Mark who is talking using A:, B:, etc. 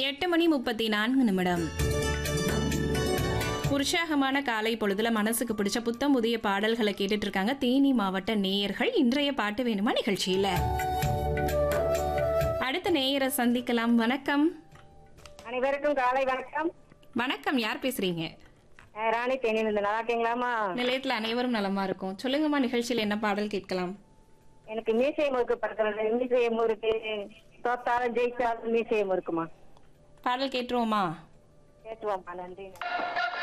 A: எட்டு மணி முப்பத்தி நான்கு நிமிடம் உற்சாகமான காலை பொழுதுல மனசுக்கு பிடிச்ச புத்தம் புதிய பாடல்களை கேட்டுட்டு இருக்காங்க தேனி மாவட்ட நேயர்கள் இன்றைய பாட்டு வேணுமா நிகழ்ச்சியில அடுத்த நேயரை சந்திக்கலாம் வணக்கம்
B: அனைவருக்கும் காலை வணக்கம்
A: வணக்கம் யார் பேசுறீங்க
B: அஹ் ராணி தேனியில் இருந்து நல்லா இருக்கீங்களாமா
A: நிலையத்துல அனைவரும் நலமா இருக்கும் சொல்லுங்கம்மா நிகழ்ச்சியில என்ன பாடல் கேட்கலாம்
B: எனக்கு மீசையம் இருக்கு பக்கத்துல மீசையம் இருக்கு தோத்தாலும் ஜெயிச்சாலும் மீசையம் இருக்குமா
A: பாடல் கேட்டுருவோமா
B: கேட்டுவாம்மா நன்றி